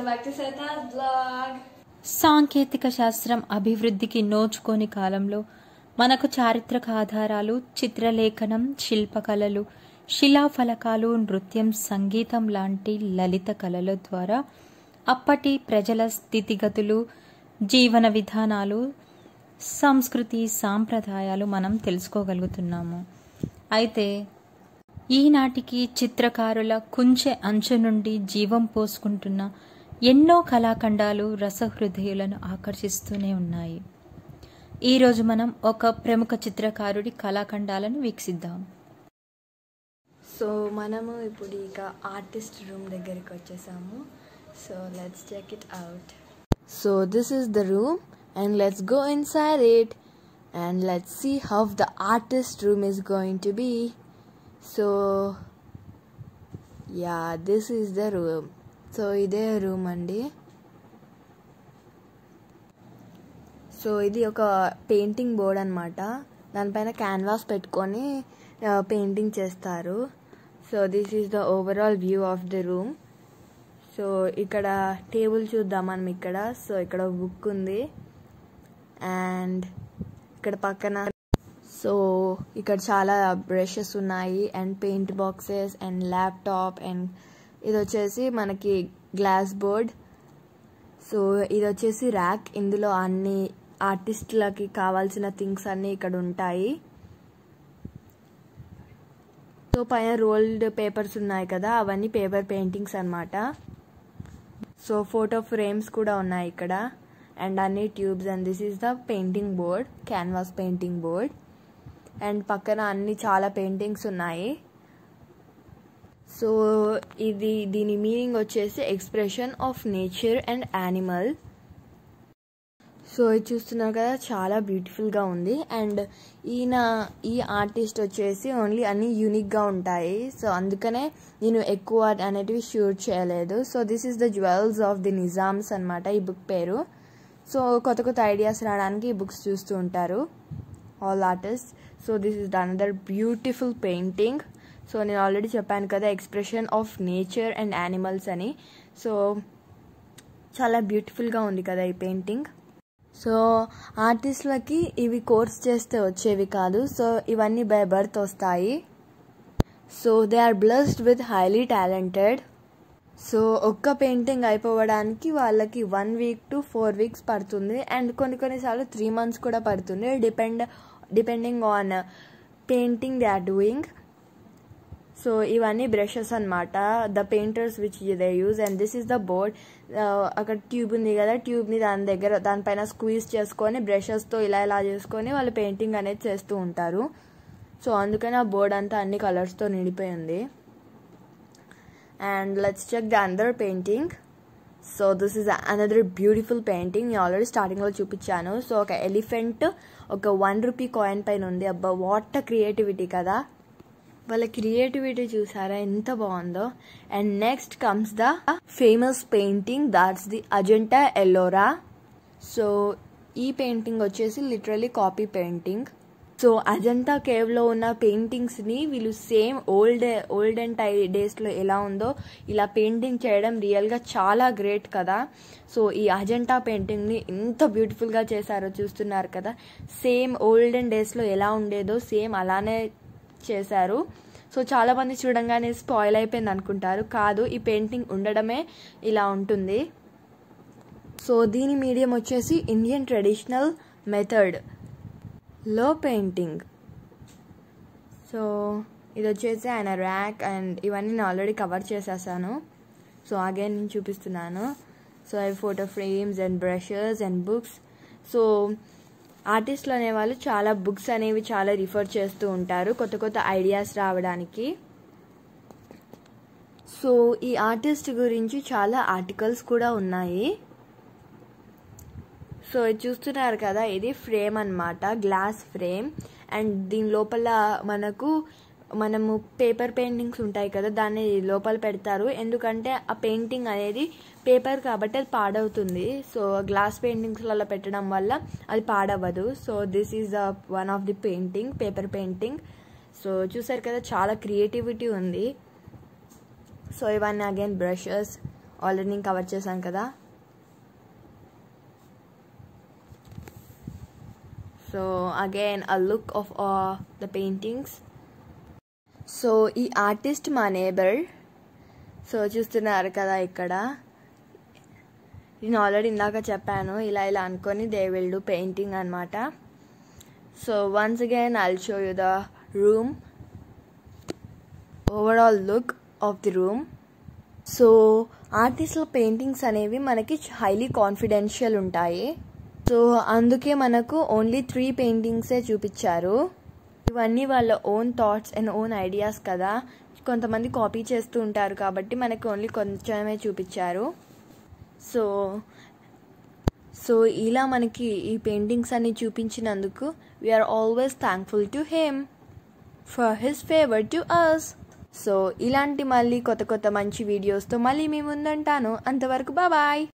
welcome back to సైతాజ్ blog సాంకేతిక శాస్త్రం అభివృద్ధికి నోచుకోని కాలంలో మనకు చారిత్రక ఆధారాలు చిత్రలేఖనం శిల్పకళలు శిలాఫలకాలు నృత్యం సంగీతం లాంటి లలిత కళల ద్వారా అప్పటి ప్రజల స్థితిగతులు జీవన విధానాలు సంస్కృతి సాంప్రదాయాలు మనం తెలుసుకోగలుగుతున్నాము అయితే ఈనాటికి చిత్రకారుల కుంచె అంచు నుండి జీవం పోసుకుంటున్న ఎన్నో కళాఖండాలు రసహృదయులను ఆకర్షిస్తూనే ఉన్నాయి ఈరోజు మనం ఒక ప్రముఖ చిత్రకారుడి కళాఖండాలను వీక్షిద్దాం సో మనము ఇప్పుడు ఇక ఆర్టిస్ట్ రూమ్ దగ్గరికి వచ్చేసాము so let's check it out so this is the room and let's go inside it and let's see how the artist room is going to be so yeah this is the room so ఇదే room అండి so ఇది ఒక painting board అనమాట దానిపైన canvas పెట్టుకొని painting చేస్తారు so this is the overall view of the room so ఇక్కడ table చూద్దాం మనం ఇక్కడ సో ఇక్కడ బుక్ ఉంది అండ్ ఇక్కడ పక్కన సో ఇక్కడ చాలా బ్రషెస్ ఉన్నాయి and paint boxes and laptop and ఇది వచ్చేసి మనకి గ్లాస్ బోర్డ్ సో ఇది వచ్చేసి ర్యాక్ ఇందులో అన్ని ఆర్టిస్టులకి కావాల్సిన థింగ్స్ అన్నీ ఇక్కడ ఉంటాయి సో పైన రోల్డ్ పేపర్స్ ఉన్నాయి కదా అవన్నీ పేపర్ పెయింటింగ్స్ అనమాట సో ఫోటో ఫ్రేమ్స్ కూడా ఉన్నాయి ఇక్కడ అండ్ అన్ని tubes and this is the painting board canvas painting board and పక్కన అన్ని చాలా పెయింటింగ్స్ ఉన్నాయి సో ఇది దీని మీనింగ్ వచ్చేసి expression of nature and animal so ఇది చూస్తున్నారు కదా చాలా బ్యూటిఫుల్గా ఉంది అండ్ ఈయన ఈ ఆర్టిస్ట్ వచ్చేసి ఓన్లీ అన్ని యూనిక్గా ఉంటాయి సో అందుకనే నేను ఎక్కువ అనేటివి షూట్ చేయలేదు so this is the jewels of the Nizams అనమాట ఈ బుక్ పేరు సో కొత్త కొత్త ఐడియాస్ రావడానికి ఈ బుక్స్ చూస్తూ ఉంటారు all artist so this is another beautiful painting so నేను ఆల్రెడీ చెప్పాను కదా expression of nature and animals అని సో చాలా బ్యూటిఫుల్గా ఉంది కదా ఈ పెయింటింగ్ సో ఆర్టిస్ట్లకి ఇవి కోర్స్ చేస్తే వచ్చేవి కాదు సో ఇవన్నీ బై బర్త్ వస్తాయి so they are blessed with highly talented so ఒక్క పెయింటింగ్ అయిపోవడానికి వాళ్ళకి one week to four weeks పడుతుంది అండ్ కొన్ని కొన్నిసార్లు త్రీ మంత్స్ కూడా పడుతుంది depend depending on painting they are doing so ఇవన్నీ బ్రషెస్ అనమాట the painters which they use and this is the board అక్కడ ట్యూబ్ ఉంది కదా ట్యూబ్ని దాని దగ్గర దానిపైన స్క్వీజ్ చేసుకొని బ్రషెస్తో ఇలా ఇలా చేసుకొని వాళ్ళు పెయింటింగ్ అనేది చేస్తూ ఉంటారు సో అందుకని ఆ బోర్డ్ అంతా అన్ని కలర్స్తో నిండిపోయి ఉంది and let's check the other painting so this is another beautiful painting నేను ఆల్రెడీ స్టార్టింగ్లో చూపించాను సో ఒక ఎలిఫెంట్ ఒక వన్ రూపీ కాయిన్ పైన ఉంది అబ్బా వాట్ క్రియేటివిటీ కదా వాళ్ళ క్రియేటివిటీ చూసారా ఎంత బాగుందో and next comes the famous painting that's the Ajanta Ellora so ఈ పెయింటింగ్ వచ్చేసి literally copy painting so Ajanta కేవ్లో ఉన్న పెయింటింగ్స్ని వీళ్ళు సేమ్ ఓల్డ్ ఓల్డ్ అండ్ టై డేస్లో ఎలా ఉందో ఇలా పెయింటింగ్ చేయడం రియల్గా చాలా గ్రేట్ కదా సో ఈ అజంటా పెయింటింగ్ని ఎంత బ్యూటిఫుల్గా చేశారో చూస్తున్నారు కదా సేమ్ ఓల్డ్ అండ్ డేస్లో ఎలా ఉండేదో సేమ్ అలానే చేశారు సో చాలామంది చూడంగానే స్పాయిల్ అయిపోయింది అనుకుంటారు కాదు ఈ పెయింటింగ్ ఉండడమే ఇలా ఉంటుంది సో దీని మీడియం వచ్చేసి ఇండియన్ ట్రెడిషనల్ మెథడ్ లో పెయింటింగ్ సో ఇది వచ్చేసి ఆయన ర్యాక్ అండ్ ఇవన్నీ నేను ఆల్రెడీ కవర్ చేసేసాను సో అగైన్ నేను చూపిస్తున్నాను సో అవి photo frames and brushes and books so ఆర్టిస్టులు అనేవాళ్ళు చాలా బుక్స్ అనేవి చాలా రిఫర్ చేస్తూ ఉంటారు కొత్త కొత్త ఐడియాస్ రావడానికి సో ఈ ఆర్టిస్ట్ గురించి చాలా ఆర్టికల్స్ కూడా ఉన్నాయి సో ఇది చూస్తున్నారు కదా ఇది ఫ్రేమ్ అనమాట గ్లాస్ ఫ్రేమ్ అండ్ దీని లోపల మనకు మనము పేపర్ పెయింటింగ్స్ ఉంటాయి కదా దాన్ని లోపల పెడతారు ఎందుకంటే ఆ పెయింటింగ్ అనేది పేపర్ కాబట్టి అది పాడవుతుంది సో గ్లాస్ పెయింటింగ్స్లలో పెట్టడం వల్ల అది పాడవ్వదు so this is the one of the painting paper painting so చూసారు కదా చాలా క్రియేటివిటీ ఉంది సో ఇవన్నీ అగైన్ బ్రషెస్ ఆల్రెడీ నేను కవర్ చేశాను కదా so again a look of the paintings so ఈ ఆర్టిస్ట్ మా నేబర్ సో చూస్తున్నారు కదా ఇక్కడ నేను ఆల్రెడీ ఇందాక చెప్పాను ఇలా ఇలా అనుకొని దే విల్ డూ పెయింటింగ్ అనమాట so once again I'll show you the room overall look of the room so ఆర్టిస్ట్ల పెయింటింగ్స్ అనేవి మనకి హైలీ కాన్ఫిడెన్షియల్ ఉంటాయి సో అందుకే మనకు ఓన్లీ త్రీ పెయింటింగ్సే చూపించారు ఇవన్నీ వాళ్ళ own thoughts and own ideas కదా కొంతమంది కాపీ చేస్తూ ఉంటారు కాబట్టి మనకు ఓన్లీ కొంచెమే చూపించారు సో సో ఇలా మనకి ఈ పెయింటింగ్స్ అన్ని చూపించినందుకు we are always thankful to him for his favour to us so ఇలాంటి మళ్ళీ కొత్త కొత్త మంచి వీడియోస్తో మళ్ళీ మీ ముందుంటాను అంతవరకు బాయ్